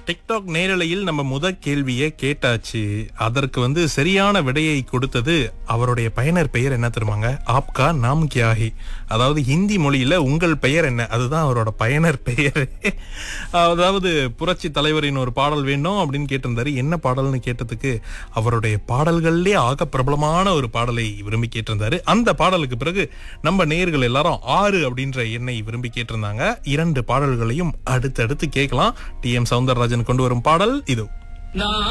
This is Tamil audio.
டிக்டாக் நேரலையில் நம்ம முத கேள்வியை கேட்டாச்சு அதற்கு வந்து சரியான விடையை கொடுத்தது அவருடைய பயனர் பெயர் என்ன தெரியுமாங்க ஆப்கா நாம் கியாஹி அதாவது ஹிந்தி மொழியில உங்கள் பெயர் என்ன அதுதான் அவரோட பயனர் பெயர் அதாவது புரட்சி தலைவரின் ஒரு பாடல் வேண்டும் அப்படின்னு கேட்டிருந்தாரு என்ன பாடல்னு கேட்டதுக்கு அவருடைய பாடல்கள்லே ஆக பிரபலமான ஒரு பாடலை விரும்பி கேட்டிருந்தாரு அந்த பாடலுக்கு பிறகு நம்ம நேயர்கள் எல்லாரும் ஆறு அப்படின்ற எண்ணை விரும்பி கேட்டிருந்தாங்க இரண்டு பாடல்களையும் அடுத்தடுத்து கேட்கலாம் டி எம் சவுந்தரராஜன் கொண்டு வரும் பாடல் இதோ